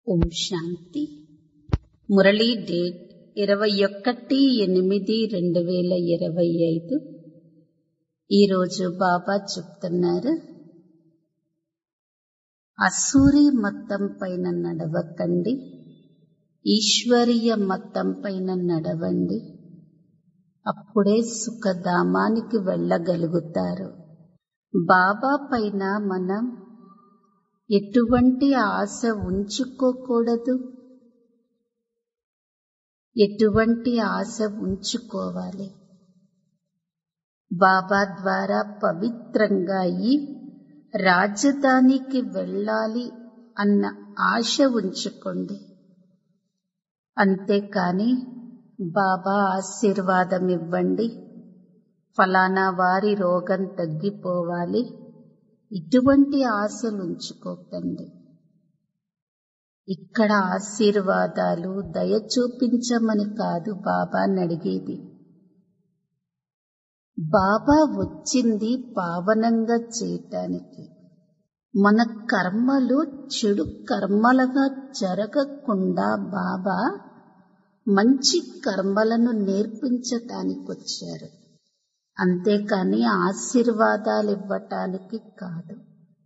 ఓం శాంతి Murali date ఇరవై ఒకటి ఎనిమిది రెండు వేల ఇరవై ఐదు ఈరోజు బాబా చెప్తున్నారు అసూరి మతం పైన నడవకండి ఈశ్వరీయ మతం పైన నడవండి అప్పుడే సుఖధామానికి వెళ్ళగలుగుతారు బాబా పైన మనం ఎటువంటి ఆశ ఉంచుకోకూడదు ఎటువంటి ఆశ ఉంచుకోవాలి బాబా ద్వారా పవిత్రంగా అయి రాజధానికి వెళ్ళాలి అన్న ఆశ ఉంచుకోండి అంతేకాని బాబా ఆశీర్వాదం ఇవ్వండి ఫలానా వారి రోగం తగ్గిపోవాలి ఇటువంటి ఆశలు ఉంచుకోకండి ఇక్కడ ఆశీర్వాదాలు దయ చూపించమని కాదు బాబాని అడిగేది బాబా వచ్చింది పావనంగా చేయటానికి మన కర్మలు చెడు కర్మలుగా జరగకుండా బాబా మంచి కర్మలను నేర్పించటానికి వచ్చారు అంతేకాని ఆశీర్వాదాలు ఇవ్వటానికి కాదు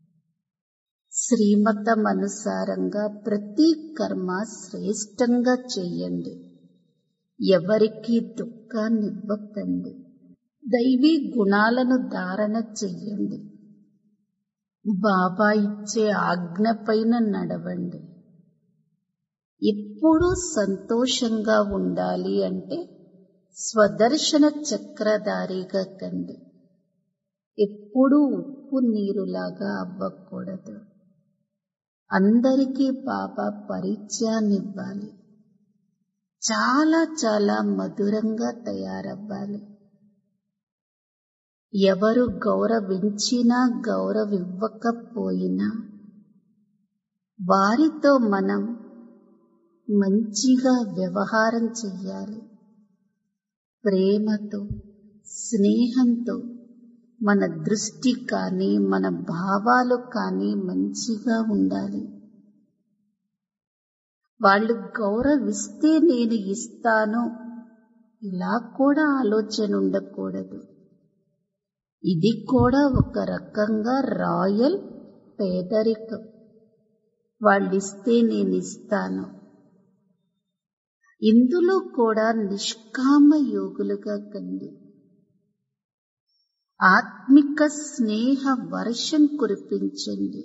శ్రీమతం అనుసారంగా ప్రతి కర్మ శ్రేష్టంగా చెయ్యండి ఎవరికి దుఃఖాన్ని ఇవ్వకండి దైవీ గుణాలను ధారణ చెయ్యండి బాబా ఇచ్చే ఆజ్ఞ పైన నడవండి ఎప్పుడూ సంతోషంగా ఉండాలి అంటే స్వదర్శన చక్రధారిగా కండి ఎప్పుడూ ఉప్పు నీరులాగా అవ్వకూడదు అందరికీ బాబా పరిచయాన్ని ఇవ్వాలి చాలా చాలా మధురంగా తయారవ్వాలి ఎవరు గౌరవించినా గౌరవివ్వకపోయినా వారితో మనం మంచిగా వ్యవహారం చెయ్యాలి ప్రేమతో స్నేహంతో మన దృష్టి కానీ మన భావాలు కానీ మంచిగా ఉండాలి వాళ్ళు గౌరవిస్తే నేను ఇస్తాను ఇలా కూడా ఆలోచన ఉండకూడదు ఇది కూడా ఒక రకంగా రాయల్ పేదరికం వాళ్ళిస్తే నేను ఇస్తాను ఇందులో కూడా నిష్కామ యోగులుగా కండి ఆత్మిక స్నేహ వర్షం కురిపించండి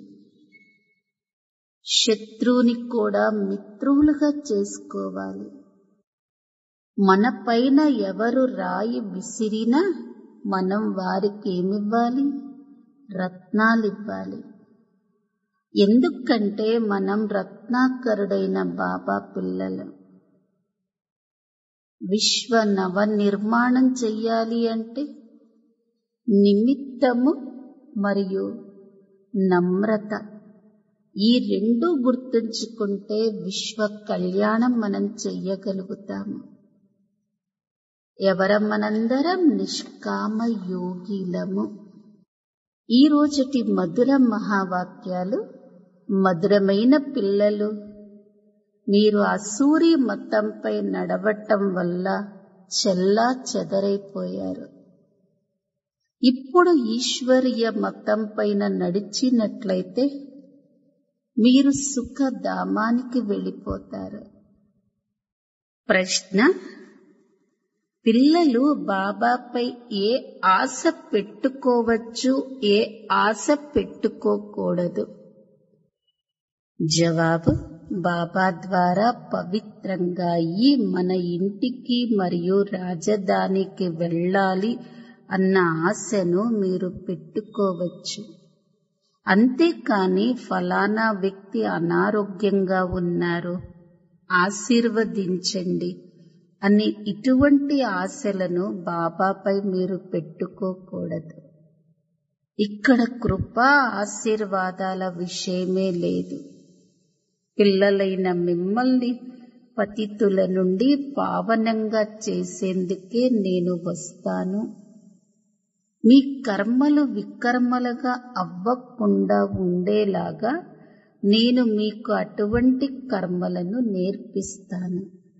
శత్రువుని కూడా మిత్రులుగా చేసుకోవాలి మన పైన ఎవరు రాయి విసిరినా మనం వారికి ఏమివ్వాలి రత్నాలివ్వాలి ఎందుకంటే మనం రత్నాకరుడైన బాబా పిల్లలు విశ్వ నవ నిర్మాణం చెయ్యాలి అంటే నిమిత్తము మరియు నమ్రత ఈ రెండు గుర్తుంచుకుంటే విశ్వ కళ్యాణం మనం చెయ్యగలుగుతాము ఎవరం మనందరం నిష్కామ యోగిలము ఈ రోజుటి మధుర మహావాక్యాలు మధురమైన పిల్లలు మీరు అసూరి మతంపై నడవటం వల్ల చెల్లా చెదరైపోయారు ఇప్పుడు ఈశ్వరీయ మతం పైన నడిచినట్లయితే మీరు సుఖధామానికి వెళ్ళిపోతారు ప్రశ్న పిల్లలు బాబాపై ఏ ఆశ పెట్టుకోవచ్చు ఏ ఆశ పెట్టుకోకూడదు జవాబు బాబా ద్వారా పవిత్రంగా అయ్యి మన ఇంటికి మరియు రాజధానికి వెళ్ళాలి అన్న ఆశను మీరు పెట్టుకోవచ్చు అంతేకాని ఫలానా వ్యక్తి అనారోగ్యంగా ఉన్నారు ఆశీర్వదించండి అని ఇటువంటి ఆశలను బాబాపై మీరు పెట్టుకోకూడదు ఇక్కడ కృప ఆశీర్వాదాల విషయమే లేదు పిల్లలైన మిమ్మల్ని పతితుల నుండి పావనంగా చేసేందుకే నేను వస్తాను మీ కర్మలు వికర్మలుగా అవ్వకుండా ఉండేలాగా నేను మీకు అటువంటి కర్మలను నేర్పిస్తాను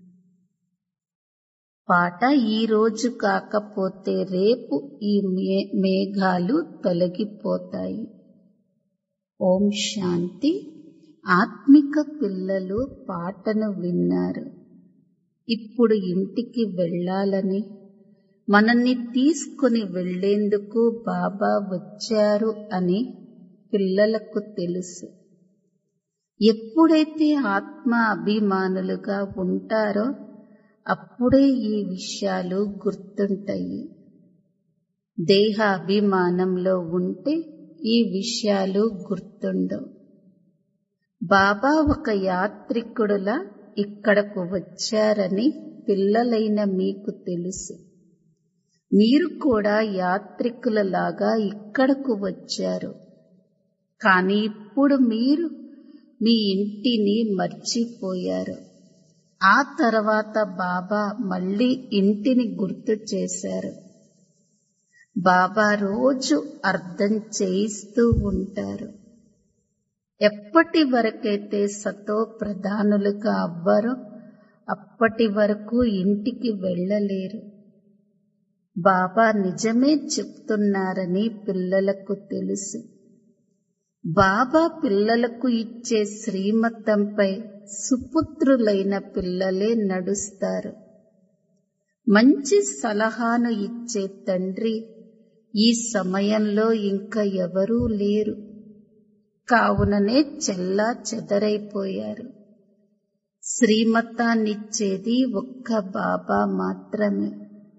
పాట ఈ రోజు కాకపోతే రేపు ఈ మే మేఘాలు తొలగిపోతాయి ఓం శాంతి ఆత్మిక పిల్లలు పాటను విన్నారు ఇప్పుడు ఇంటికి వెళ్ళాలని మనల్ని తీసుకుని వెళ్లేందుకు బాబా వచ్చారు అని పిల్లలకు తెలుసు ఎప్పుడైతే ఆత్మ అభిమానులుగా ఉంటారో అప్పుడే ఈ విషయాలు గుర్తుంటాయి దేహ అభిమానంలో ఉంటే ఈ విషయాలు గుర్తుండవు బాబా ఒక యాత్రికుడులా ఇక్కడకు వచ్చారని పిల్లలైన మీకు తెలుసు మీరు కూడా యాత్రికులలాగా ఇక్కడకు వచ్చారు కానీ ఇప్పుడు మీరు మీ ఇంటిని మర్చిపోయారు ఆ తర్వాత బాబా మళ్ళీ ఇంటిని గుర్తు చేశారు బాబా రోజు అర్థం చేయిస్తూ ఉంటారు ఎప్పటి వరకైతే సతో ప్రధానులుగా అవ్వరో అప్పటి వరకు ఇంటికి వెళ్ళలేరు బాబా నిజమే చెప్తున్నారని పిల్లలకు తెలుసు బాబా పిల్లలకు ఇచ్చే శ్రీమతంపై సుపుత్రులైన పిల్లలే నడుస్తారు మంచి సలహాను ఇచ్చే తండ్రి ఈ సమయంలో ఇంకా ఎవరూ లేరు కావుననే చెల్లా చెదరైపోయారు శ్రీమతాన్నిచ్చేది ఒక్క బాబా మాత్రమే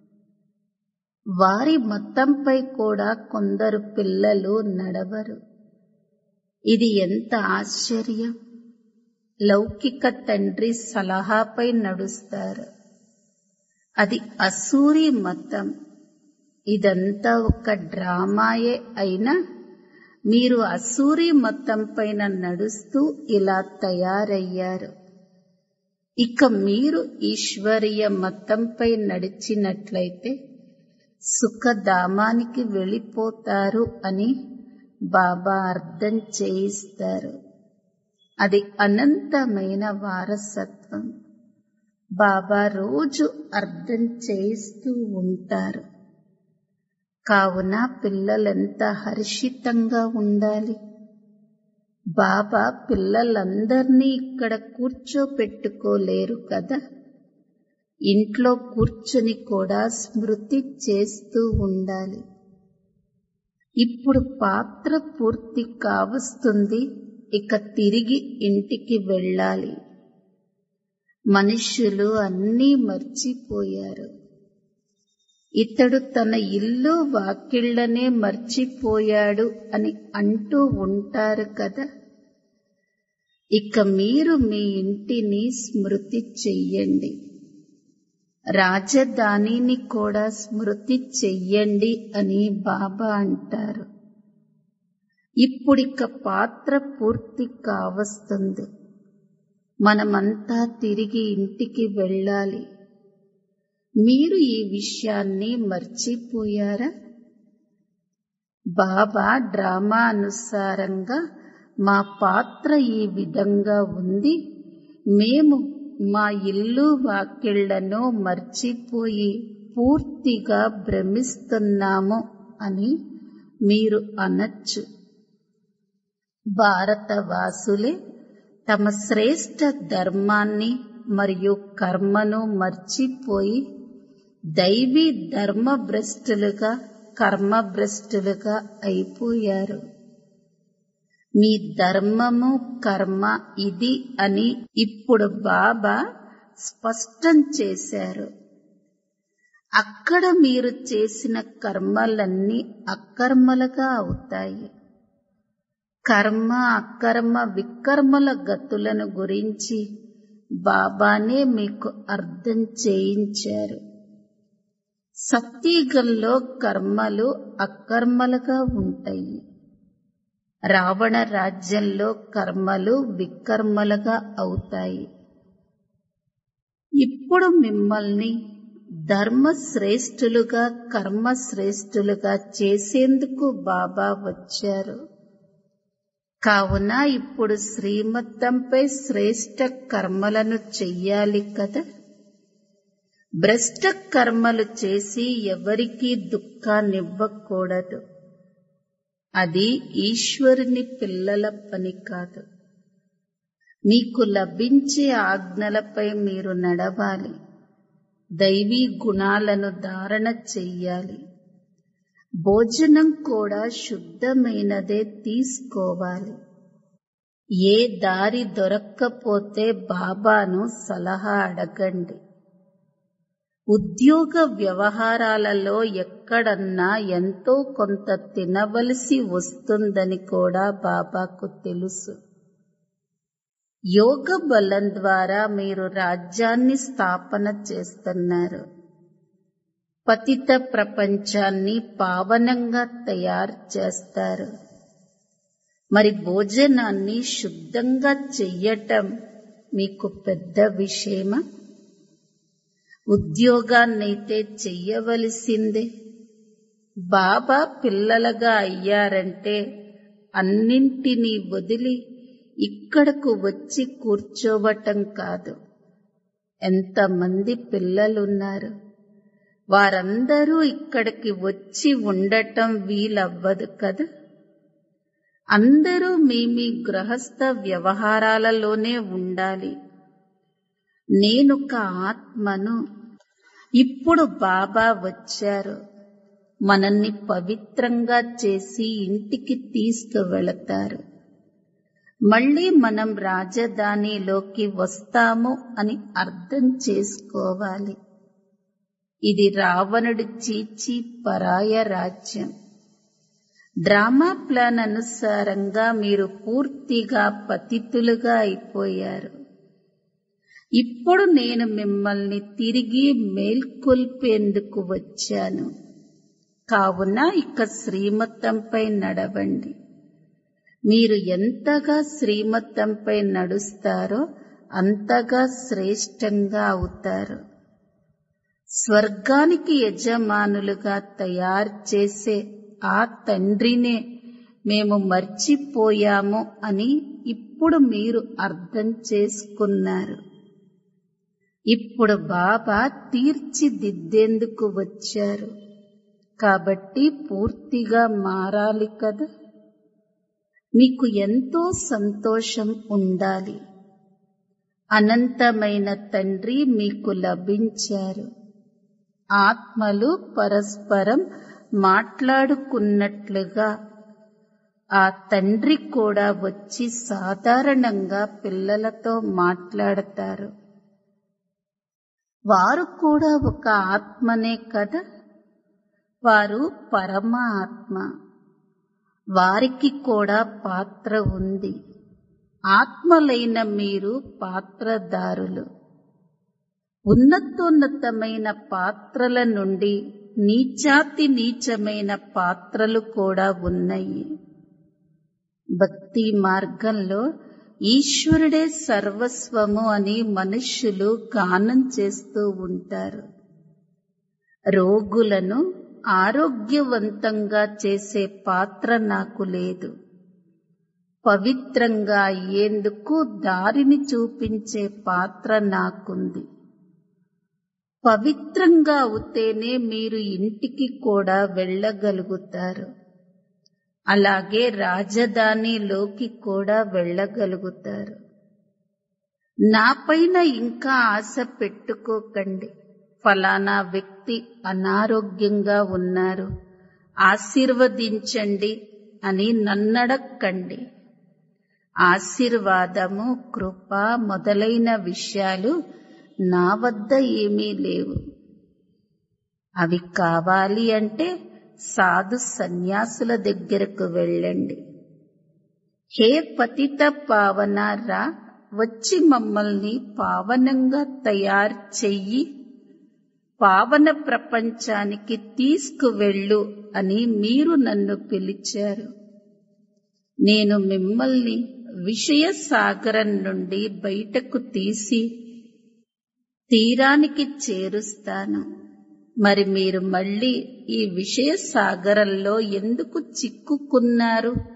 వారి మతంపై కూడా కొందరు పిల్లలు నడవరు ఇది ఎంత ఆశ్చర్యం లౌకిక తండ్రి సలహాపై నడుస్తారు అది అసూరి మతం ఇదంతా ఒక డ్రామాయే అయినా మీరు అసూరి మతం పైన నడుస్తూ ఇలా తయారయ్యారు ఇక మీరు ఈశ్వరీయ మతంపై నడిచినట్లయితే సుఖధామానికి వెళ్ళిపోతారు అని బాబా అర్థం చేయిస్తారు అది అనంతమైన వారసత్వం బాబా రోజు అర్థం చేయిస్తూ ఉంటారు కావున పిల్లలెంత హర్షితంగా ఉండాలి బాబా పిల్లలందర్నీ ఇక్కడ కూర్చోపెట్టుకోలేరు కదా ఇంట్లో కూర్చుని కూడా స్మృతి చేస్తూ ఉండాలి ఇప్పుడు పాత్ర పూర్తి కావస్తుంది ఇక తిరిగి ఇంటికి వెళ్ళాలి మనుష్యులు అన్నీ మర్చిపోయారు ఇతడు తన ఇల్లు వాకిళ్లనే మర్చిపోయాడు అని అంటూ ఉంటారు కదా ఇక మీరు మీ ఇంటిని స్మృతి చెయ్యండి రాజధానిని కూడా స్మృతి చెయ్యండి అని బాబా అంటారు ఇప్పుడిక పాత్ర పూర్తి కావస్తుంది మనమంతా తిరిగి ఇంటికి వెళ్ళాలి మీరు ఈ విషయాన్ని మర్చిపోయారా బాబా డ్రామా అనుసారంగా మా పాత్ర ఈ విధంగా ఉంది మేము మా ఇల్లు వాకిళ్లను మర్చిపోయి పూర్తిగా భ్రమిస్తున్నాము అని మీరు అనొచ్చు భారతవాసులే తమ శ్రేష్ట ధర్మాన్ని మరియు కర్మను మర్చిపోయి దైవీ ధర్మభ్రష్టులుగా కర్మభ్రష్టులుగా అయిపోయారు మీ ధర్మము కర్మ ఇది అని ఇప్పుడు బాబా స్పష్టం చేశారు అక్కడ మీరు చేసిన కర్మలన్నీ అకర్మలుగా అవుతాయి కర్మ అకర్మ వికర్మల గతులను గురించి బాబానే మీకు అర్థం చేయించారు సత్యగంలో కర్మలు అకర్మలుగా ఉంటాయి రావణ రాజ్యంలో కర్మలు వికర్మలుగా అవుతాయి ఇప్పుడు మిమ్మల్ని ధర్మ శ్రేష్ఠులుగా కర్మ శ్రేష్ఠులుగా చేసేందుకు బాబా వచ్చారు కావున ఇప్పుడు శ్రీమతంపై శ్రేష్ట కర్మలను చెయ్యాలి కదా భ్రష్ట కర్మలు చేసి ఎవరికీ దుఃఖాన్నివ్వకూడదు అది ఈశ్వరుని పిల్లల పని కాదు మీకు లభించే ఆజ్ఞలపై మీరు నడవాలి దైవీ గుణాలను ధారణ చెయ్యాలి భోజనం కూడా శుద్ధమైనదే తీసుకోవాలి ఏ దారి దొరక్కపోతే బాబాను సలహా అడగండి ఉద్యోగ వ్యవహారాలలో ఎక్కడన్నా ఎంతో కొంత తినవలసి వస్తుందని కూడా బాబాకు తెలుసు యోగ బలం ద్వారా మీరు రాజ్యాన్ని స్థాపన చేస్తున్నారు పతిత ప్రపంచాన్ని పావనంగా తయారు చేస్తారు మరి భోజనాన్ని శుద్ధంగా చెయ్యటం మీకు పెద్ద విషయమా ఉద్యోగాన్నైతే చెయ్యవలసిందే బాబా పిల్లలుగా అయ్యారంటే అన్నింటినీ వదిలి ఇక్కడకు వచ్చి కూర్చోవటం కాదు ఎంతమంది పిల్లలున్నారు వారందరూ ఇక్కడికి వచ్చి ఉండటం వీలవ్వదు కదా అందరూ మీ మీ గృహస్థ వ్యవహారాలలోనే ఉండాలి నేనొక ఆత్మను ఇప్పుడు బాబా వచ్చారు మనల్ని పవిత్రంగా చేసి ఇంటికి తీసుకువెళతారు మళ్ళీ మనం రాజధానిలోకి వస్తాము అని అర్థం చేసుకోవాలి ఇది రావణుడి చీచి పరాయ రాజ్యం డ్రామా ప్లాన్ అనుసారంగా మీరు పూర్తిగా పతితులుగా అయిపోయారు ఇప్పుడు నేను మిమ్మల్ని తిరిగి మేల్కొల్పేందుకు వచ్చాను కావున ఇక శ్రీమతంపై నడవండి మీరు ఎంతగా శ్రీమతంపై నడుస్తారో అంతగా శ్రేష్టంగా అవుతారు స్వర్గానికి యజమానులుగా తయారు చేసే ఆ తండ్రినే మేము మర్చిపోయాము అని ఇప్పుడు మీరు అర్థం చేసుకున్నారు ఇప్పుడు బాబా తీర్చిదిద్దేందుకు వచ్చారు కాబట్టి పూర్తిగా మారాలి కదా మీకు ఎంతో సంతోషం ఉండాలి అనంతమైన తండ్రి మీకు లభించారు ఆత్మలు పరస్పరం మాట్లాడుకున్నట్లుగా ఆ తండ్రి కూడా వచ్చి సాధారణంగా పిల్లలతో మాట్లాడతారు వారు కూడా ఒక ఆత్మనే కదా వారు పరమ ఆత్మ వారికి కూడా పాత్ర ఉంది ఆత్మలైన మీరు పాత్రదారులు ఉన్నతోన్నతమైన పాత్రల నుండి నీచాతి నీచమైన పాత్రలు కూడా ఉన్నాయి భక్తి మార్గంలో ఈశ్వరుడే సర్వస్వము అని మనుష్యులు గానం చేస్తూ ఉంటారు రోగులను ఆరోగ్యవంతంగా చేసే పాత్ర నాకు లేదు పవిత్రంగా అయ్యేందుకు దారిని చూపించే పాత్ర నాకుంది పవిత్రంగా అవుతేనే మీరు ఇంటికి కూడా వెళ్ళగలుగుతారు అలాగే రాజధానిలోకి కూడా వెళ్ళగలుగుతారు నాపైన ఇంకా ఆశ పెట్టుకోకండి ఫలానా వ్యక్తి అనారోగ్యంగా ఉన్నారు ఆశీర్వదించండి అని నన్నడక్కండి ఆశీర్వాదము కృప మొదలైన విషయాలు నా వద్ద ఏమీ లేవు అవి కావాలి అంటే సాధు సన్యాసుల దగ్గరకు వెళ్ళండి హే పతిత పావన రా వచ్చి మమ్మల్ని పావనంగా తయారు చెయ్యి పావన ప్రపంచానికి తీసుకువెళ్ళు అని మీరు నన్ను పిలిచారు నేను మిమ్మల్ని విషయ సాగరం నుండి బయటకు తీసి తీరానికి చేరుస్తాను మరి మీరు మళ్ళీ ఈ విషయ సాగరంలో ఎందుకు చిక్కుకున్నారు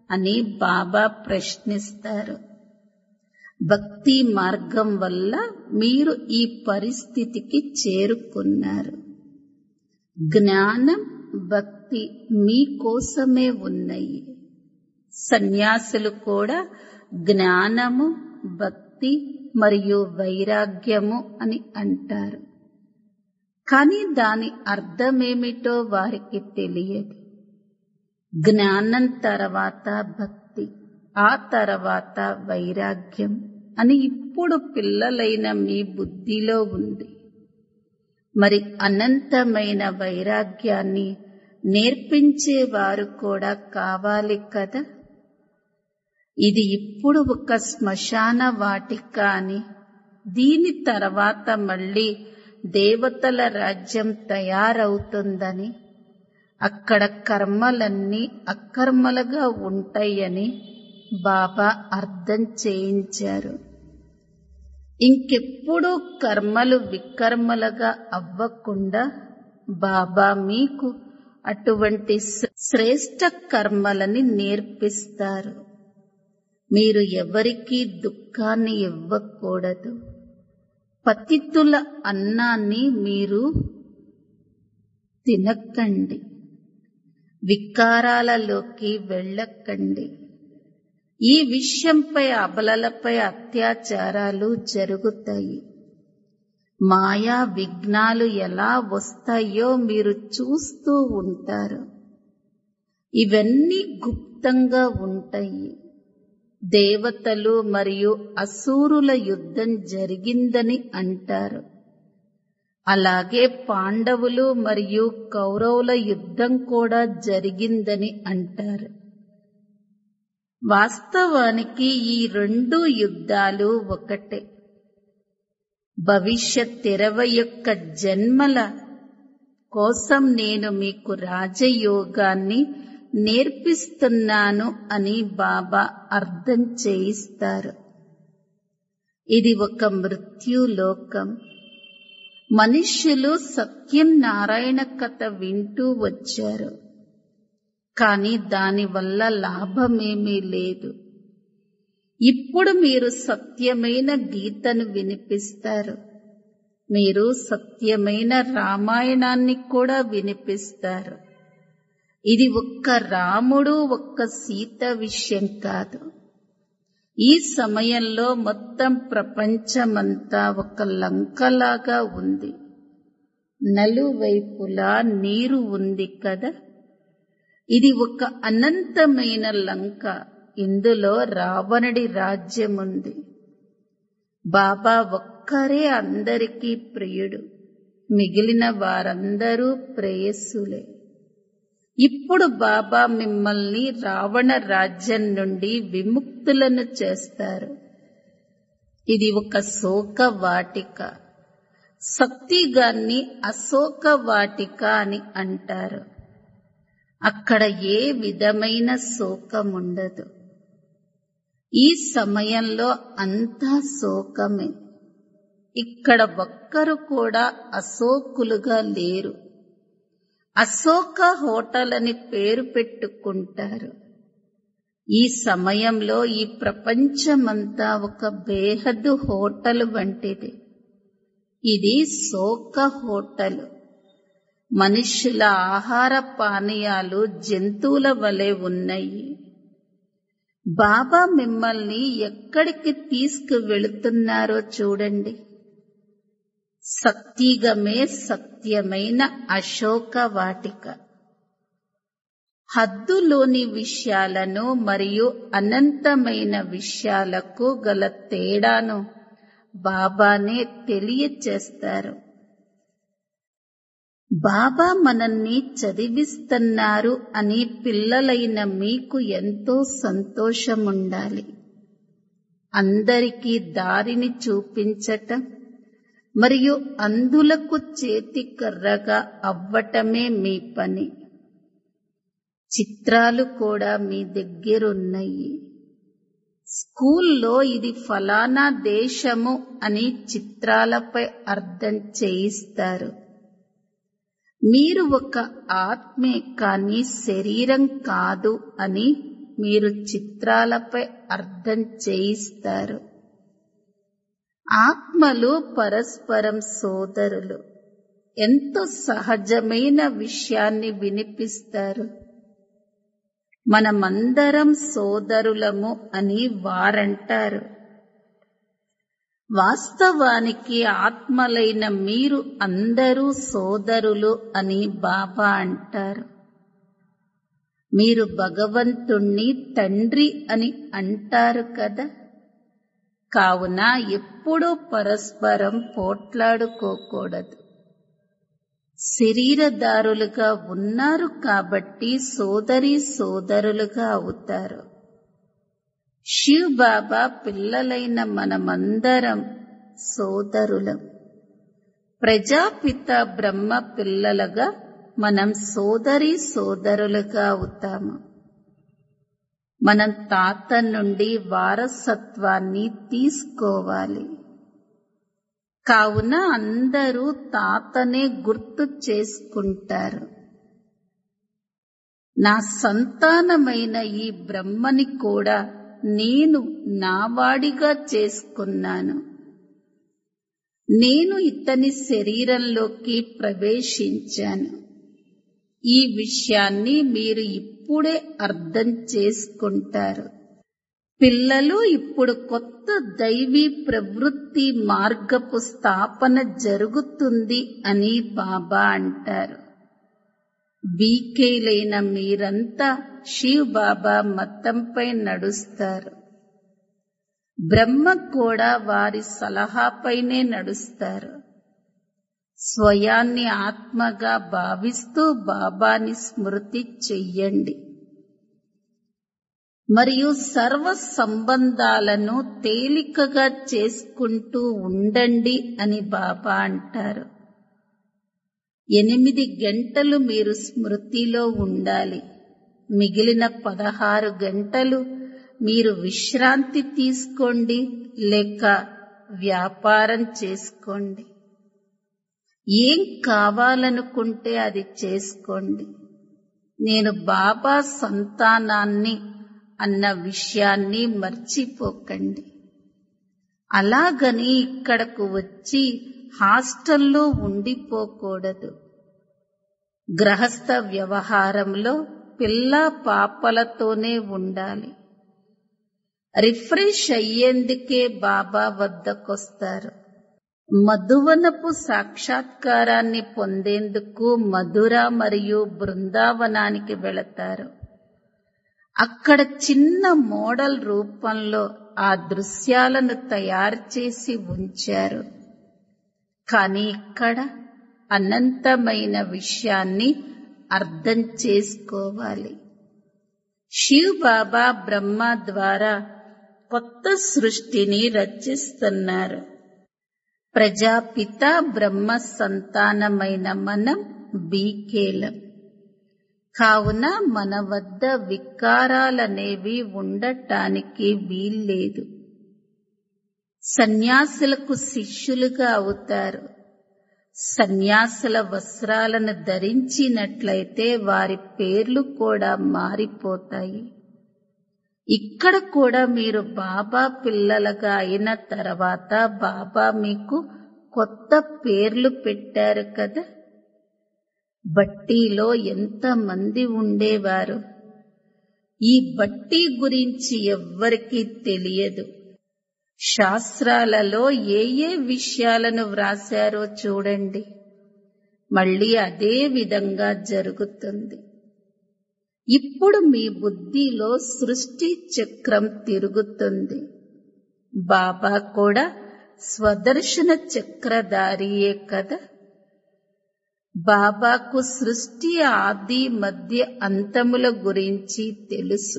అని బాబా ప్రశ్నిస్తారు భక్తి మార్గం వల్ల మీరు ఈ పరిస్థితికి చేరుకున్నారు జ్ఞానం భక్తి మీకోసమే ఉన్నాయి సన్యాసులు కూడా జ్ఞానము భక్తి మరియు వైరాగ్యము అని అంటారు కానీ దాని అర్థమేమిటో వారికి తెలియదు జ్ఞానం తర్వాత భక్తి ఆ తర్వాత వైరాగ్యం అని ఇప్పుడు పిల్లలైన మీ బుద్ధిలో ఉంది మరి అనంతమైన వైరాగ్యాన్ని నేర్పించేవారు కూడా కావాలి కదా ఇది ఇప్పుడు ఒక శ్మశాన వాటిక అని దీని తర్వాత మళ్ళీ దేవతల రాజ్యం తయారవుతుందని అక్కడ కర్మలన్నీ అకర్మలుగా ఉంటాయని బాబా అర్థం చేయించారు ఇంకెప్పుడు కర్మలు వికర్మలుగా అవ్వకుండా బాబా మీకు అటువంటి శ్రేష్ట కర్మలని నేర్పిస్తారు మీరు ఎవరికీ దుఃఖాన్ని ఇవ్వకూడదు పతితుల అన్నాన్ని మీరు తినకండి వికారాలలోకి వెళ్ళకండి ఈ విషయంపై అబలలపై అత్యాచారాలు జరుగుతాయి మాయా విఘ్నాలు ఎలా వస్తాయో మీరు చూస్తూ ఉంటారు ఇవన్నీ గుప్తంగా ఉంటాయి దేవతలు మరియు అసూరుల యుద్ధం జరిగిందని అంటారు అలాగే పాండవులు మరియు కౌరవుల యుద్ధం కూడా జరిగిందని అంటారు వాస్తవానికి ఈ రెండు యుద్ధాలు ఒకటే భవిష్యత్ ఇరవై యొక్క జన్మల కోసం నేను మీకు రాజయోగాన్ని నేర్పిస్తున్నాను అని బాబా అర్థం చేయిస్తారు ఇది ఒక మృత్యులోకం మనుష్యులు సత్యం నారాయణ కథ వింటూ వచ్చారు కానీ దానివల్ల లాభమేమీ లేదు ఇప్పుడు మీరు సత్యమైన గీతను వినిపిస్తారు మీరు సత్యమైన రామాయణాన్ని కూడా వినిపిస్తారు ఇది ఒక్క రాముడు ఒక్క సీత విషయం కాదు ఈ సమయంలో మొత్తం ప్రపంచమంతా ఒక లంకలాగా ఉంది నలువైపులా నీరు ఉంది కదా ఇది ఒక అనంతమైన లంక ఇందులో రావణుడి రాజ్యముంది బాబా ఒక్కరే అందరికీ ప్రియుడు మిగిలిన వారందరూ ప్రేయస్సులే ఇప్పుడు బాబా మిమ్మల్ని రావణ రాజ్యం నుండి విముక్తులను చేస్తారు ఇది ఒక శోక వాటిక శక్తిగాన్ని అశోక వాటిక అని అంటారు అక్కడ ఏ విధమైన శోకముండదు ఈ సమయంలో అంతా శోకమే ఇక్కడ ఒక్కరు కూడా అశోకులుగా లేరు అశోక హోటల్ అని పేరు పెట్టుకుంటారు ఈ సమయంలో ఈ ప్రపంచమంతా ఒక బేహద్దు హోటల్ వంటిది ఇది శోక హోటల్ మనుష్యుల ఆహార పానీయాలు జంతువుల వలె ఉన్నాయి బాబా మిమ్మల్ని ఎక్కడికి తీసుకువెళుతున్నారో చూడండి సత్యగమే సత్యమైన అశోక వాటిక హద్దులోని విషయాలను మరియు అనంతమైన విషయాలకు గల తేడాను బాబానే తెలియచేస్తారు బాబా మనల్ని చదివిస్తున్నారు అని పిల్లలైన మీకు ఎంతో సంతోషముండాలి అందరికీ దారిని చూపించటం మరియు అందులకు చేతి కర్రగా అవ్వటమే మీ పని చిత్రాలు కూడా మీ దగ్గరున్నాయి స్కూల్లో ఇది ఫలానా దేశము అని చిత్రాలపై అర్థం చేయిస్తారు మీరు ఒక ఆత్మే కానీ శరీరం కాదు అని మీరు చిత్రాలపై అర్థం చేయిస్తారు ఆత్మలు పరస్పరం సోదరులు ఎంతో సహజమైన విషయాన్ని వినిపిస్తారు మనమందరం సోదరులము అని వారంటారు వాస్తవానికి ఆత్మలైన మీరు అందరూ సోదరులు అని బాబా అంటారు మీరు భగవంతుణ్ణి తండ్రి అని అంటారు కదా కావున ఎప్పుడూ పరస్పరం పోట్లాడుకోకూడదు శరీరదారులుగా ఉన్నారు కాబట్టి సోదరి సోదరులుగా అవుతారు శివ్ బాబా పిల్లలైన మనమందరం సోదరులం ప్రజాపిత బ్రహ్మ పిల్లలుగా మనం సోదరి సోదరులుగా అవుతాము మనం తాత నుండి వారసత్వాన్ని తీసుకోవాలి కావున అందరూ తాతనే గుర్తు చేసుకుంటారు నా సంతానమైన ఈ బ్రహ్మని కూడా నేను నావాడిగా చేసుకున్నాను నేను ఇతని శరీరంలోకి ప్రవేశించాను ఈ విషయాన్ని మీరు ఇప్పుడే అర్థం చేసుకుంటారు పిల్లలు ఇప్పుడు కొత్త దైవీ ప్రవృత్తి మార్గపు స్థాపన జరుగుతుంది అని బాబా అంటారు బీకేలైన మీరంతా శివ్ బాబా మతంపై నడుస్తారు బ్రహ్మ కూడా వారి సలహాపైనే నడుస్తారు స్వయాన్ని ఆత్మగా భావిస్తూ బాబాని స్మృతి చెయ్యండి మరియు సర్వ సంబంధాలను తేలికగా చేసుకుంటూ ఉండండి అని బాబా అంటారు ఎనిమిది గంటలు మీరు స్మృతిలో ఉండాలి మిగిలిన పదహారు గంటలు మీరు విశ్రాంతి తీసుకోండి లేక వ్యాపారం చేసుకోండి ఏం కావాలనుకుంటే అది చేసుకోండి నేను బాబా సంతానాన్ని అన్న విషయాన్ని మర్చిపోకండి అలాగని ఇక్కడకు వచ్చి హాస్టల్లో ఉండిపోకూడదు గ్రహస్థ వ్యవహారంలో పిల్ల పాపలతోనే ఉండాలి రిఫ్రెష్ అయ్యేందుకే బాబా వద్దకొస్తారు మధువనపు సాక్షాత్కారాన్ని పొందేందుకు మధుర మరియు బృందావనానికి వెళతారు అక్కడ చిన్న మోడల్ రూపంలో ఆ దృశ్యాలను తయారు చేసి ఉంచారు కానీ ఇక్కడ అనంతమైన విషయాన్ని అర్థం చేసుకోవాలి శివ్ బాబా బ్రహ్మ ద్వారా కొత్త సృష్టిని రచిస్తున్నారు ప్రజాపిత బ్రహ్మ సంతానమైన మనం బీకేలం కావున మన వద్ద వికారాలనేవి ఉండటానికి వీల్లేదు సన్యాసులకు శిష్యులుగా అవుతారు సన్యాసుల వస్త్రాలను ధరించినట్లయితే వారి పేర్లు కూడా మారిపోతాయి ఇక్కడ కూడా మీరు బాబా పిల్లలుగా అయిన తర్వాత బాబా మీకు కొత్త పేర్లు పెట్టారు కదా బట్టీలో ఎంత మంది ఉండేవారు ఈ బట్టీ గురించి ఎవ్వరికీ తెలియదు శాస్త్రాలలో ఏ ఏ విషయాలను వ్రాశారో చూడండి మళ్ళీ అదే విధంగా జరుగుతుంది ఇప్పుడు మీ బుద్ధిలో సృష్టి చక్రం తిరుగుతుంది బాబా కూడా స్వదర్శన చక్రధారియే కదా బాబాకు సృష్టి ఆది మధ్య అంతముల గురించి తెలుసు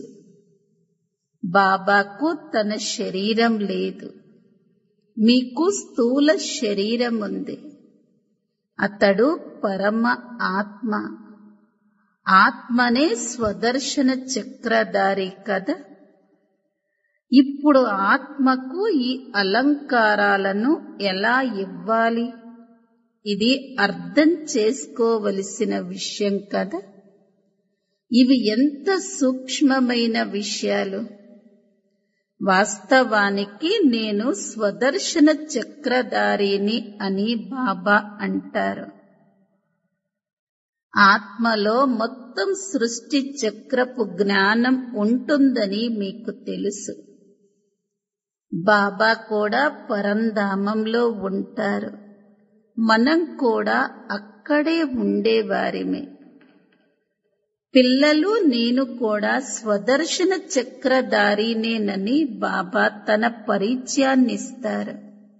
బాబాకు తన శరీరం లేదు మీకు స్థూల శరీరం ఉంది అతడు పరమ ఆత్మ ఆత్మనే స్వదర్శన చక్రధారి కదా ఇప్పుడు ఆత్మకు ఈ అలంకారాలను ఎలా ఇవ్వాలి ఇది అర్థం చేసుకోవలసిన విషయం కదా ఇవి ఎంత సూక్ష్మమైన విషయాలు వాస్తవానికి నేను స్వదర్శన చక్రధారిని అని బాబా అంటారు ఆత్మలో మొత్తం సృష్టి చక్రపు జ్ఞానం ఉంటుందని మీకు తెలుసు బాబా కూడా పరంధామంలో ఉంటారు మనం కూడా అక్కడే ఉండేవారిమే పిల్లలు నేను కూడా స్వదర్శన చక్రధారినేనని బాబా తన పరిచయాన్నిస్తారు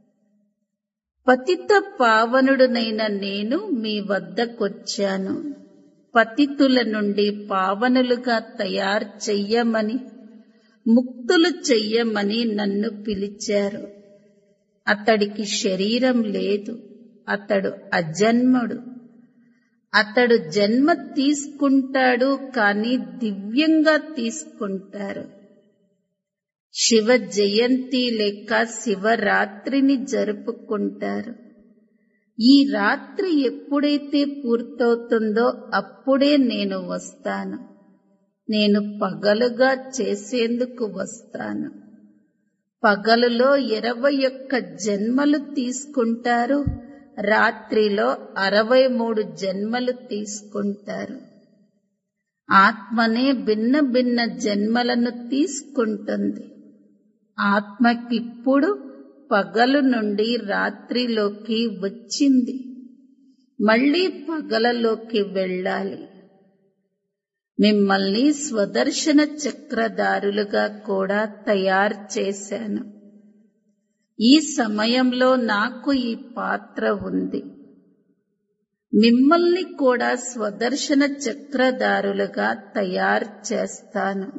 పతిత పావనుడునైన నేను మీ వద్దకొచ్చాను పతితుల నుండి పావనులుగా తయారు చెయ్యమని ముక్తులు చెయ్యమని నన్ను పిలిచారు అతడికి శరీరం లేదు అతడు అజన్ముడు అతడు జన్మ తీసుకుంటాడు కాని దివ్యంగా తీసుకుంటారు శివ జయంతి లేక శివరాత్రిని జరుపుకుంటారు ఈ రాత్రి ఎప్పుడైతే పూర్తవుతుందో అప్పుడే నేను వస్తాను నేను పగలుగా చేసేందుకు వస్తాను పగలులో ఇరవై ఒక్క జన్మలు తీసుకుంటారు రాత్రిలో అరవై మూడు జన్మలు తీసుకుంటారు ఆత్మనే భిన్న భిన్న జన్మలను తీసుకుంటుంది ఆత్మకిప్పుడు పగలు నుండి రాత్రిలోకి వచ్చింది మళ్ళీ పగలలోకి వెళ్ళాలి మిమ్మల్ని స్వదర్శన చక్రధారులుగా కూడా తయారు చేశాను ఈ సమయంలో నాకు ఈ పాత్ర ఉంది మిమ్మల్ని కూడా స్వదర్శన చక్రధారులుగా తయారు చేస్తాను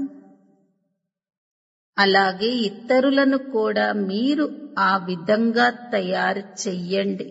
అలాగే ఇతరులను కూడా మీరు ఆ విధంగా తయారు చెయ్యండి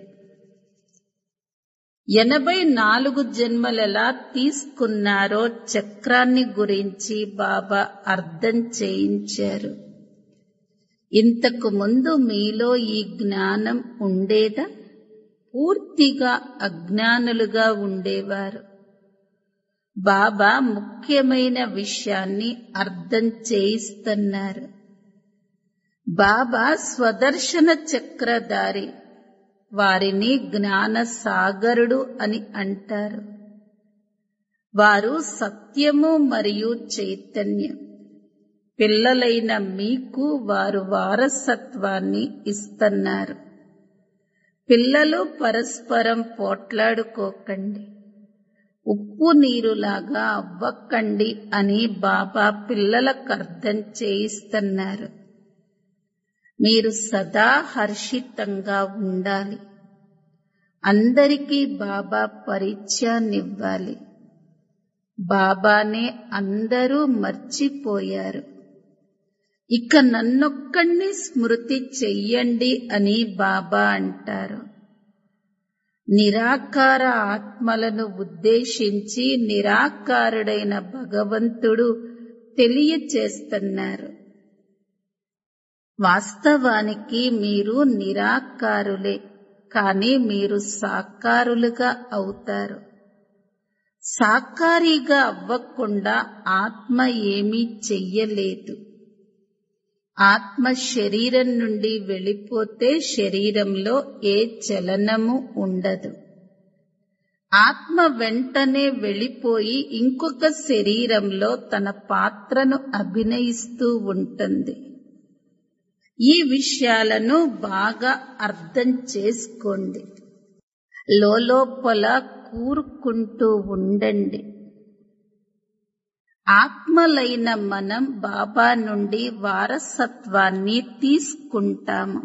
ఎనభై నాలుగు జన్మలెలా తీసుకున్నారో చక్రాన్ని గురించి బాబా అర్థం చేయించారు ఇంతకు ముందు మీలో ఈ జ్ఞానం ఉండేదా పూర్తిగా అజ్ఞానులుగా ఉండేవారు బాబా ముఖ్యమైన విషయాన్ని అర్థం చేయిస్తున్నారు బాబా స్వదర్శన చక్రధారి వారిని జ్ఞాన సాగరుడు అని అంటారు వారు సత్యము మరియు చైతన్యం పిల్లలైన మీకు వారు వారసత్వాన్ని ఇస్తున్నారు పిల్లలు పరస్పరం పోట్లాడుకోకండి ఉప్పు నీరులాగా అవ్వకండి అని బాబా పిల్లలకు అర్థం చేయిస్తున్నారు మీరు సదా హర్షితంగా ఉండాలి అందరికీ బాబా పరిచయాన్నివ్వాలి బాబానే అందరూ మర్చిపోయారు ఇక నన్నొక్కడిని స్మృతి చెయ్యండి అని బాబా అంటారు నిరాకార ఆత్మలను ఉద్దేశించి నిరాకారుడైన భగవంతుడు తెలియచేస్తున్నారు వాస్తవానికి మీరు నిరాకారులే కానీ మీరు సాకారులుగా అవుతారు సాకారిగా అవ్వకుండా ఆత్మ ఏమీ చెయ్యలేదు ఆత్మ శరీరం నుండి వెళ్ళిపోతే శరీరంలో ఏ చలనము ఉండదు ఆత్మ వెంటనే వెళ్ళిపోయి ఇంకొక శరీరంలో తన పాత్రను అభినయిస్తూ ఉంటుంది ఈ విషయాలను బాగా అర్థం చేసుకోండి లోపల కూరుకుంటూ ఉండండి ఆత్మలైన మనం బాబా నుండి వారసత్వాన్ని తీసుకుంటాము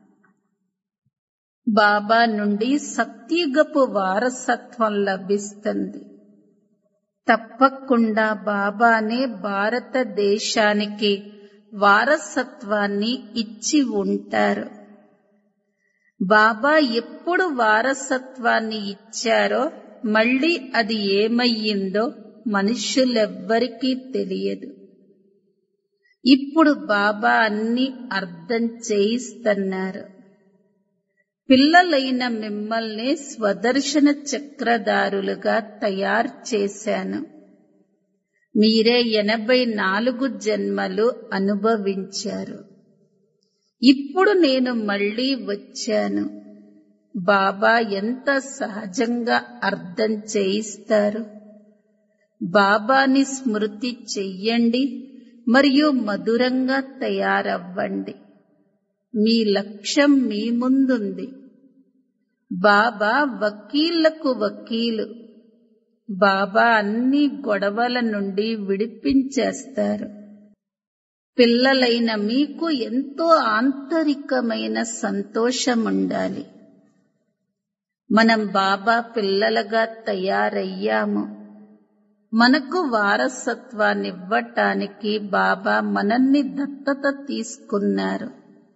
బాబా నుండి సత్యుగపు వారసత్వం లభిస్తుంది తప్పకుండా బాబానే భారతదేశానికి వారసత్వాన్ని ఇచ్చి ఉంటారు బాబా ఎప్పుడు వారసత్వాన్ని ఇచ్చారో మళ్ళీ అది ఏమయ్యిందో మనుష్యులెవ్వరికీ తెలియదు ఇప్పుడు బాబా అన్ని అర్థం చేయిస్తున్నారు పిల్లలైన మిమ్మల్ని స్వదర్శన చక్రధారులుగా తయారు చేశాను మీరే ఎనభై నాలుగు జన్మలు అనుభవించారు ఇప్పుడు నేను మళ్ళీ వచ్చాను బాబా ఎంత సహజంగా అర్థం చేయిస్తారు బాబాని స్మృతి చెయ్యండి మరియు మధురంగా తయారవ్వండి మీ లక్ష్యం మీ ముందుంది బాబా వకీళ్లకు వకీలు బాబా అన్ని గొడవల నుండి విడిపించేస్తారు పిల్లలైన మీకు ఎంతో ఆంతరికమైన సంతోషం ఉండాలి మనం బాబా పిల్లలుగా తయారయ్యాము మనకు వారసత్వాన్నివ్వటానికి బాబా మనల్ని దత్తత తీసుకున్నారు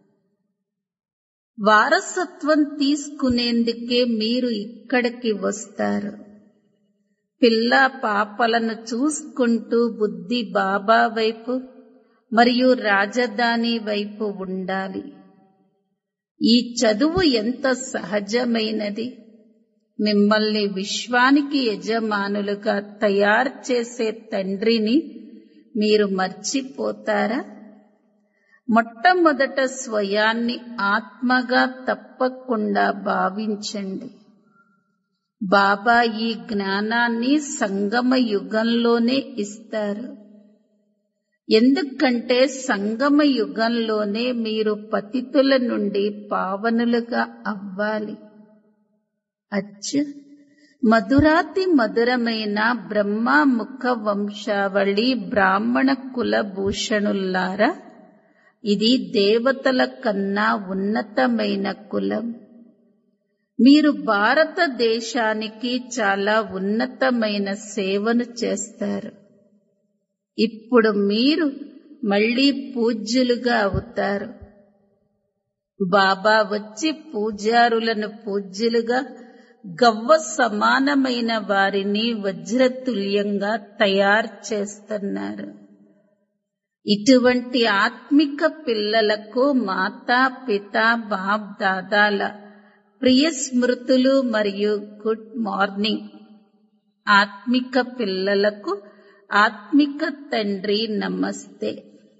వారసత్వం తీసుకునేందుకే మీరు ఇక్కడికి వస్తారు పిల్ల పాపలను చూసుకుంటూ బుద్ధి బాబా వైపు మరియు రాజధాని వైపు ఉండాలి ఈ చదువు ఎంత సహజమైనది మిమ్మల్ని విశ్వానికి యజమానులుగా తయారు చేసే తండ్రిని మీరు మర్చిపోతారా మొట్టమొదట స్వయాన్ని ఆత్మగా తప్పకుండా భావించండి బాబా ఈ జ్ఞానాన్ని సంగమ యుగంలోనే ఇస్తారు ఎందుకంటే సంగమ యుగంలోనే మీరు పతితుల నుండి పావనులుగా అవ్వాలి అచ్చు మధురాతి మధురమైన బ్రహ్మ ముఖ వంశావళి బ్రాహ్మణ కుల భూషణుల్లారా ఇది దేవతల కన్నా ఉన్నతమైన కులం మీరు భారతదేశానికి చాలా ఉన్నతమైన సేవను చేస్తారు ఇప్పుడు మీరు మళ్ళీ పూజ్యులుగా అవుతారు బాబా వచ్చి పూజారులను పూజ్యులుగా గవ్వ సమానమైన వారిని వజ్రతుల్యంగా తయారు చేస్తున్నారు ఇటువంటి ఆత్మిక పిల్లలకు మాతా పిత బాప్ దాదాల ప్రియ స్మృతులు మరియు గుడ్ మార్నింగ్ ఆత్మిక పిల్లలకు ఆత్మిక తండ్రి నమస్తే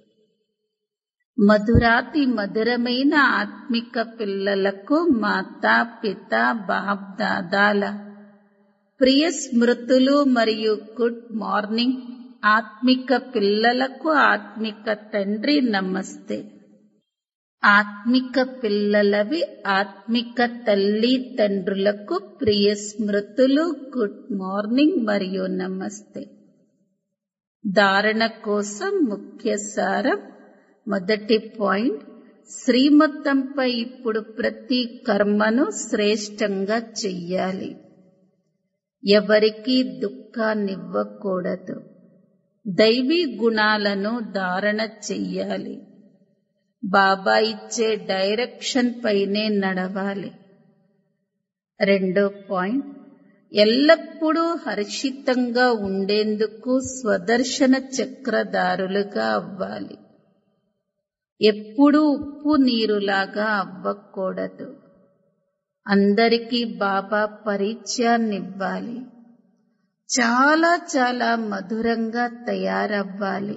మధురాతి మధురమైన ఆత్మిక పిల్లలకు మాతా పిత బాప్ దాదాల ప్రియ స్మృతులు మరియు గుడ్ మార్నింగ్ ఆత్మిక పిల్లలకు ఆత్మిక తండ్రి నమస్తే ఆత్మిక పిల్లలవి ఆత్మిక తల్లి తండ్రులకు ప్రియ స్మృతులు గుడ్ మార్నింగ్ మరియు నమస్తే ధారణ కోసం ముఖ్య సారం మొదటి పాయింట్ శ్రీమతంపై ఇప్పుడు ప్రతి కర్మను శ్రేష్టంగా చెయ్యాలి ఎవరికీ దుఃఖాన్నివ్వకూడదు దైవీ గుణాలను ధారణ చెయ్యాలి బాబా ఇచ్చే డైరెక్షన్ పైనే నడవాలి రెండో పాయింట్ ఎల్లప్పుడూ హర్షితంగా ఉండేందుకు స్వదర్శన చక్రధారులుగా అవ్వాలి ఎప్పుడూ ఉప్పు నీరులాగా అవ్వకూడదు అందరికీ బాబా పరిచయాన్నివ్వాలి చాలా చాలా మధురంగా తయారవ్వాలి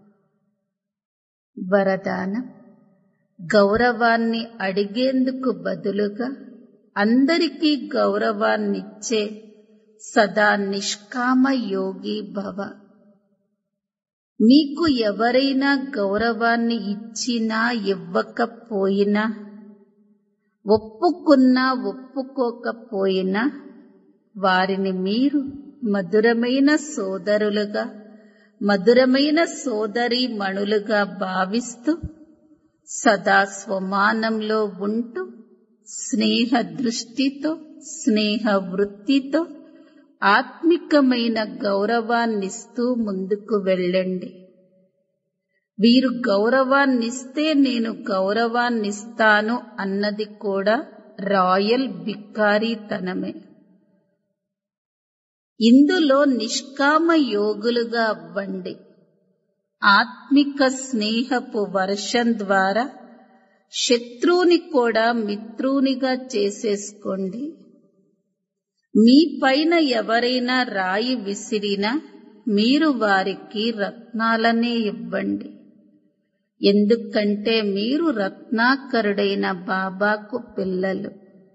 వరదానం గౌరవాన్ని అడిగేందుకు బదులుగా అందరికీ గౌరవాన్నిచ్చే సదా నిష్కామ యోగి భవ మీకు ఎవరైనా గౌరవాన్ని ఇచ్చినా ఇవ్వకపోయినా ఒప్పుకున్నా ఒప్పుకోకపోయినా వారిని మీరు మధురమైన సోదరులుగా మధురమైన సోదరి మణులుగా భావిస్తూ సదా స్వమానంలో ఉంటూ స్నేహ దృష్టితో స్నేహ వృత్తితో ఆత్మికమైన గౌరవాన్నిస్తూ ముందుకు వెళ్ళండి వీరు గౌరవాన్నిస్తే నేను గౌరవాన్నిస్తాను అన్నది కూడా రాయల్ బిక్కారీతనమే ఇందులో నిష్కామ యోగులుగా అవ్వండి ఆత్మిక స్నేహపు వర్షం ద్వారా శత్రువుని కూడా మిత్రునిగా చేసేసుకోండి మీ పైన ఎవరైనా రాయి విసిరినా మీరు వారికి రత్నాలనే ఇవ్వండి ఎందుకంటే మీరు రత్నాకరుడైన బాబాకు పిల్లలు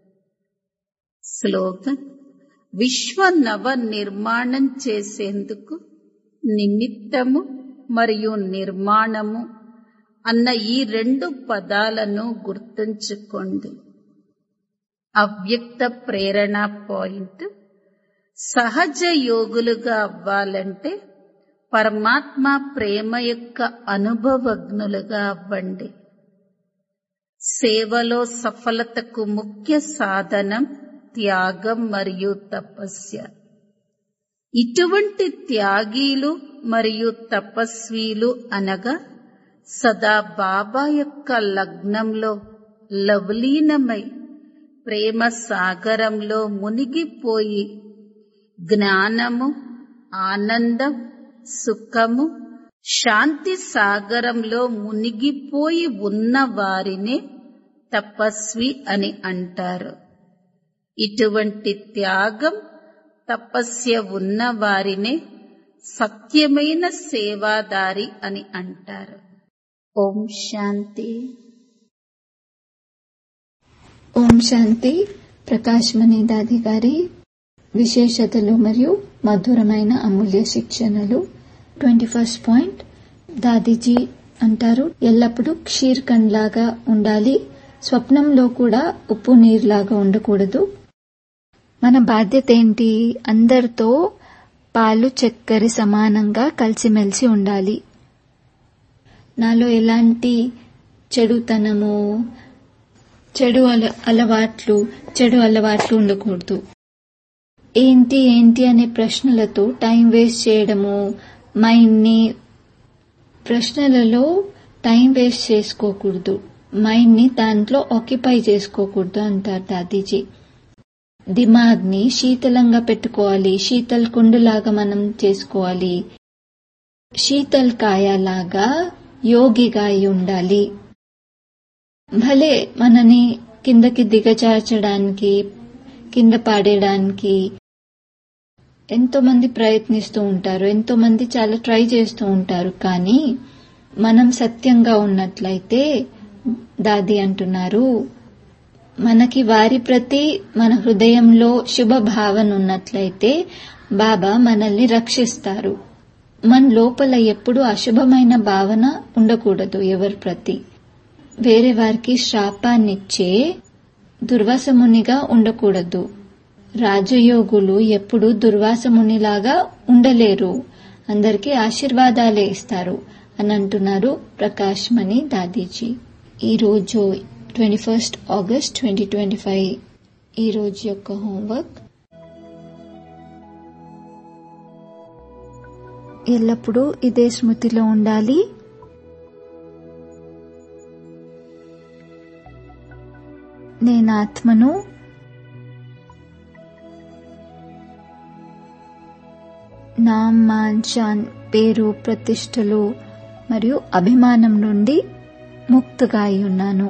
స్లోగన్ విశ్వ నవ నిర్మాణం చేసేందుకు నిమిత్తము మరియు నిర్మాణము అన్న ఈ రెండు పదాలను గుర్తుంచుకోండి అవ్యక్త ప్రేరణ పాయింట్ సహజ యోగులుగా అవ్వాలంటే పరమాత్మ ప్రేమ యొక్క అనుభవజ్ఞులుగా అవ్వండి సేవలో సఫలతకు ముఖ్య సాధనం త్యాగం మరియు తపస్య ఇటువంటి త్యాగీలు మరియు తపస్వీలు అనగా సదా బాబా యొక్క లగ్నంలో లవలీనమై ప్రేమ సాగరంలో మునిగిపోయి జ్ఞానము ఆనందం సుఖము శాంతి సాగరంలో మునిగిపోయి ఉన్న వారినే తపస్వి అని అంటారు ఇటువంటి త్యాగం తపస్య ఉన్న వారినే సత్యమైన సేవాదారి అని అంటారు ఓం శాంతి ఓం శాంతి ప్రకాష్ మణి దాది గారి విశేషతలు మరియు మధురమైన అమూల్య శిక్షణలు ట్వంటీ ఫస్ట్ పాయింట్ దాదీజీ అంటారు ఎల్లప్పుడూ క్షీర్ లాగా ఉండాలి స్వప్నంలో కూడా ఉప్పు నీరులాగా ఉండకూడదు మన బాధ్యత ఏంటి అందరితో పాలు చక్కెర సమానంగా కలిసిమెలిసి ఉండాలి నాలో ఎలాంటి చెడుతనము చెడు అల అలవాట్లు చెడు అలవాట్లు ఉండకూడదు ఏంటి ఏంటి అనే ప్రశ్నలతో టైం వేస్ట్ చేయడము మైండ్ని ప్రశ్నలలో టైం వేస్ట్ చేసుకోకూడదు మైండ్ని దాంట్లో ఆక్యుపై చేసుకోకూడదు అంటారు దాదీజీ దిమాగ్ని శీతలంగా పెట్టుకోవాలి శీతల్ కుండలాగా మనం చేసుకోవాలి శీతల్ కాయలాగా యోగిగా అయి ఉండాలి భలే మనని కిందకి దిగజార్చడానికి కింద పాడేయడానికి ఎంతో మంది ప్రయత్నిస్తూ ఉంటారు ఎంతో మంది చాలా ట్రై చేస్తూ ఉంటారు కానీ మనం సత్యంగా ఉన్నట్లయితే దాది అంటున్నారు మనకి వారి ప్రతి మన హృదయంలో శుభ భావన ఉన్నట్లయితే బాబా మనల్ని రక్షిస్తారు మన లోపల ఎప్పుడు అశుభమైన భావన ఉండకూడదు ఎవరి ప్రతి వేరే వారికి శాపాన్నిచ్చే దుర్వాసమునిగా ఉండకూడదు రాజయోగులు ఎప్పుడు దుర్వాసమునిలాగా ఉండలేరు అందరికీ ఆశీర్వాదాలే ఇస్తారు అని అంటున్నారు ప్రకాష్ మణి దాదీజీ ఈరోజు twenty first August twenty twenty five ఈ రోజు యొక్క హోంవర్క్ ఎల్లప్పుడూ ఇదే స్మృతిలో ఉండాలి నేను ఆత్మను నామ్ మాన్షాన్ పేరు ప్రతిష్టలు మరియు అభిమానం నుండి ముక్తగా అయి ఉన్నాను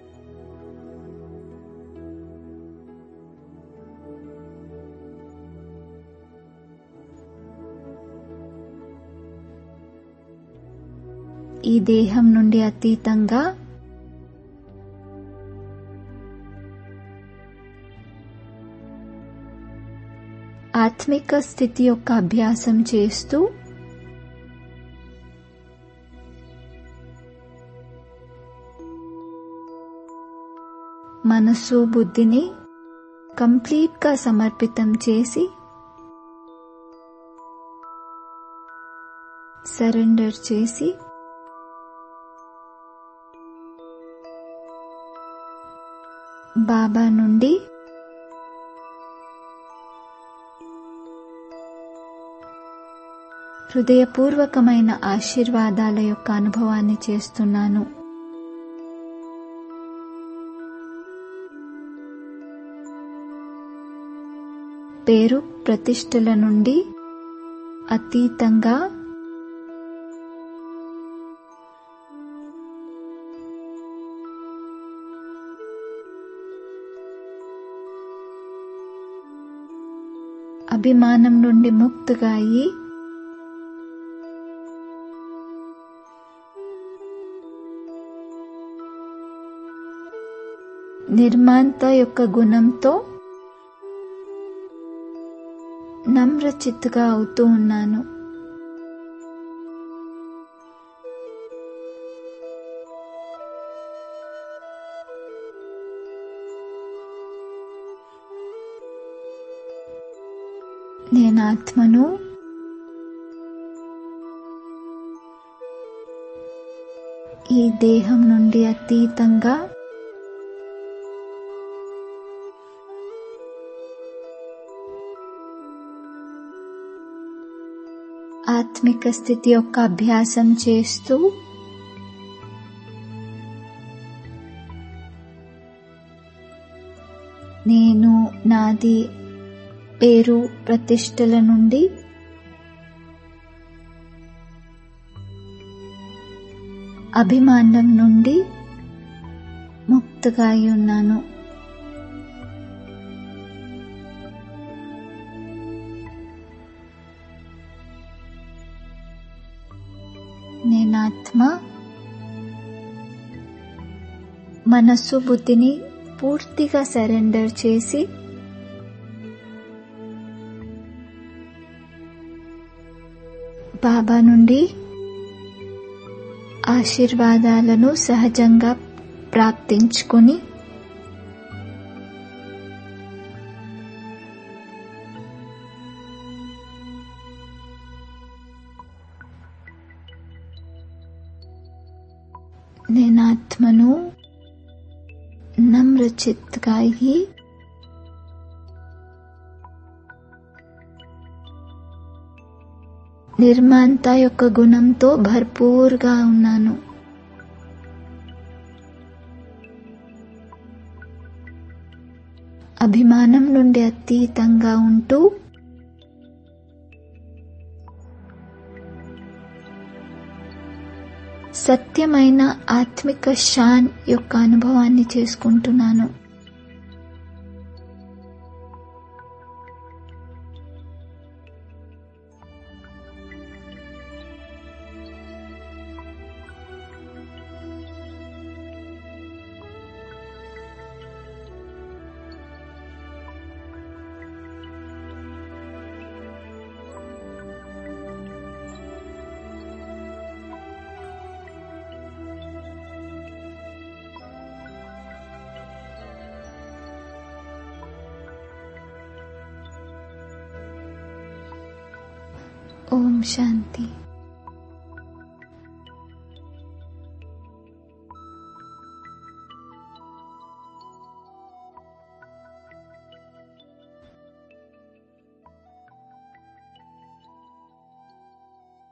ఈ దేహం నుండి అతీతంగా ఆత్మిక స్థితి యొక్క అభ్యాసం చేస్తూ మనసు బుద్ధిని కంప్లీట్ గా సమర్పితం చేసి సరెండర్ చేసి బాబా నుండి హృదయపూర్వకమైన ఆశీర్వాదాల యొక్క అనుభవాన్ని చేస్తున్నాను పేరు ప్రతిష్టల నుండి అతీతంగా అభిమానం నుండి ముక్తిగా అయి నిర్మాంత యొక్క గుణంతో నమ్రచిత్తుగా అవుతూ ఉన్నాను నేను ఆత్మను ఈ దేహం నుండి అతీతంగా ఆత్మిక స్థితి యొక్క అభ్యాసం చేస్తూ నేను నాది పేరు ప్రతిష్టల నుండి అభిమానం నుండి ముక్తగా అయి ఉన్నాను నేను ఆత్మ మనస్సు బుద్ధిని పూర్తిగా సరెండర్ చేసి బాబా నుండి ఆశీర్వాదాలను సహజంగా ప్రాప్తించుకొని నేను ఆత్మను నమ్రచిత్గా అయ్యి నిర్మాంత యొక్క గుణంతో భర్పూర్గా ఉన్నాను అభిమానం నుండి అతీతంగా ఉంటూ సత్యమైన ఆత్మిక షాన్ యొక్క అనుభవాన్ని చేసుకుంటున్నాను ఓం శాంతి